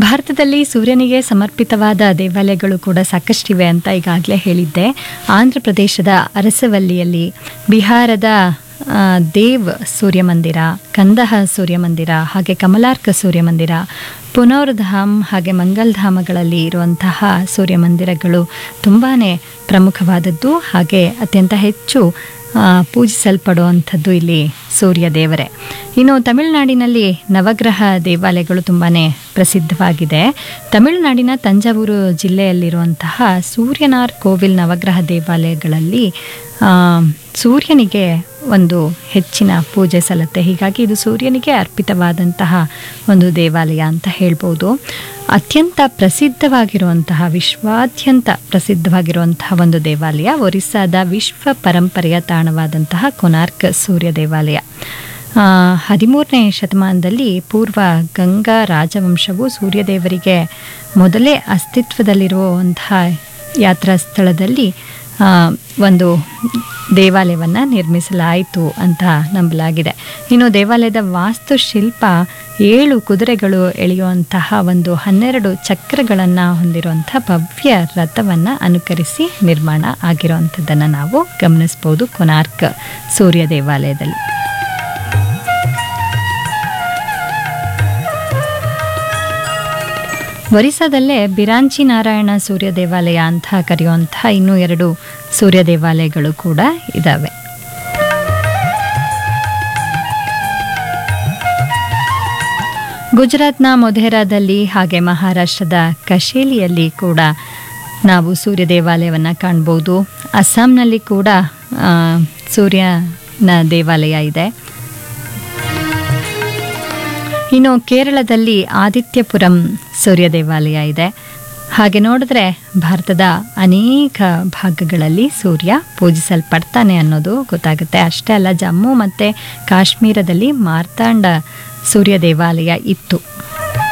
ಭಾರತದಲ್ಲಿ ಸೂರ್ಯನಿಗೆ ಸಮರ್ಪಿತವಾದ ದೇವಾಲಯಗಳು ಕೂಡ ಸಾಕಷ್ಟಿವೆ ಅಂತ ಈಗಾಗಲೇ ಹೇಳಿದ್ದೆ ಆಂಧ್ರ ಪ್ರದೇಶದ ಅರಸವಲ್ಲಿಯಲ್ಲಿ ಬಿಹಾರದ ಆ, ದೇವ್ ಸೂರ್ಯ ಮಂದಿರ ಕಂದಹ ಸೂರ್ಯ ಮಂದಿರ ಹಾಗೆ ಕಮಲಾರ್ಕ ಸೂರ್ಯ ಮಂದಿರ ಪುನೋರ್ಧಾಮ್ ಹಾಗೆ ಮಂಗಲ್ಧಾಮಗಳಲ್ಲಿ ಇರುವಂತಹ ಸೂರ್ಯ ಮಂದಿರಗಳು ತುಂಬಾ ಪ್ರಮುಖವಾದದ್ದು ಹಾಗೆ ಅತ್ಯಂತ ಹೆಚ್ಚು ಆ, ಪೂಜಿಸಲ್ಪಡುವಂಥದ್ದು ಇಲ್ಲಿ ಸೂರ್ಯ ದೇವರೇ ಇನ್ನು ತಮಿಳುನಾಡಿನಲ್ಲಿ ನವಗ್ರಹ ದೇವಾಲಯಗಳು ತುಂಬಾ ಪ್ರಸಿದ್ಧವಾಗಿದೆ ತಮಿಳುನಾಡಿನ ತಂಜಾವೂರು ಜಿಲ್ಲೆಯಲ್ಲಿರುವಂತಹ ಸೂರ್ಯನಾರ್ ಕೋವಿಲ್ ನವಗ್ರಹ ದೇವಾಲಯಗಳಲ್ಲಿ ಆ, ಸೂರ್ಯನಿಗೆ ಒಂದು ಹೆಚ್ಚಿನ ಪೂಜೆ ಸಲ್ಲತ್ತೆ ಹೀಗಾಗಿ ಇದು ಸೂರ್ಯನಿಗೆ ಅರ್ಪಿತವಾದಂತಹ ಒಂದು ದೇವಾಲಯ ಅಂತ ಹೇಳ್ಬೋದು ಅತ್ಯಂತ ಪ್ರಸಿದ್ಧವಾಗಿರುವಂತಹ ವಿಶ್ವಾದ್ಯಂತ ಪ್ರಸಿದ್ಧವಾಗಿರುವಂತಹ ಒಂದು ದೇವಾಲಯ ಒರಿಸ್ಸಾದ ವಿಶ್ವ ಪರಂಪರೆಯ ತಾಣವಾದಂತಹ ಕೊನಾರ್ಕ್ ಸೂರ್ಯ ದೇವಾಲಯ ಆ, ಹದಿಮೂರನೇ ಶತಮಾನದಲ್ಲಿ ಪೂರ್ವ ಗಂಗಾ ರಾಜವಂಶವು ಸೂರ್ಯದೇವರಿಗೆ ಮೊದಲೇ ಅಸ್ತಿತ್ವದಲ್ಲಿರುವಂತಹ ಯಾತ್ರಾ ಸ್ಥಳದಲ್ಲಿ ಆ, ಒಂದು ದೇವಾಲಯವನ್ನು ನಿರ್ಮಿಸಲಾಯಿತು ಅಂತ ನಂಬಲಾಗಿದೆ ಇನ್ನು ದೇವಾಲಯದ ವಾಸ್ತುಶಿಲ್ಪ ಏಳು ಕುದುರೆಗಳು ಎಳೆಯುವಂತಹ ಒಂದು ಹನ್ನೆರಡು ಚಕ್ರಗಳನ್ನು ಹೊಂದಿರುವಂಥ ಭವ್ಯ ರಥವನ್ನು ಅನುಕರಿಸಿ ನಿರ್ಮಾಣ ಆಗಿರುವಂಥದ್ದನ್ನು ನಾವು ಗಮನಿಸ್ಬೋದು ಕೊನಾರ್ಕ್ ಸೂರ್ಯ ದೇವಾಲಯದಲ್ಲಿ ಒರಿಸ್ಸಾದಲ್ಲೇ ಬಿರಾಂಚಿ ನಾರಾಯಣ ಸೂರ್ಯ ದೇವಾಲಯ ಅಂತ ಕರೆಯುವಂತಹ ಇನ್ನೂ ಎರಡು ಸೂರ್ಯ ದೇವಾಲಯಗಳು ಕೂಡ ಇದ್ದಾವೆ ಗುಜರಾತ್ನ ಮೊಧೇರಾದಲ್ಲಿ ಹಾಗೆ ಮಹಾರಾಷ್ಟ್ರದ ಕಶೇಲಿಯಲ್ಲಿ ಕೂಡ ನಾವು ಸೂರ್ಯ ದೇವಾಲಯವನ್ನು ಕಾಣ್ಬೋದು ಅಸ್ಸಾಂನಲ್ಲಿ ಕೂಡ ಆ, ಸೂರ್ಯನ ದೇವಾಲಯ ಇದೆ ಇನ್ನು ಕೇರಳದಲ್ಲಿ ಆದಿತ್ಯಪುರಂ ಸೂರ್ಯ ದೇವಾಲಯ ಇದೆ ಹಾಗೆ ನೋಡಿದ್ರೆ ಭಾರತದ ಅನೇಕ ಭಾಗಗಳಲ್ಲಿ ಸೂರ್ಯ ಪೂಜಿಸಲ್ಪಡ್ತಾನೆ ಅನ್ನೋದು ಗೊತ್ತಾಗುತ್ತೆ ಅಷ್ಟೇ ಅಲ್ಲ ಜಮ್ಮು ಮತ್ತು ಕಾಶ್ಮೀರದಲ್ಲಿ ಮಾರ್ತಾಂಡ ಸೂರ್ಯ ದೇವಾಲಯ ಇತ್ತು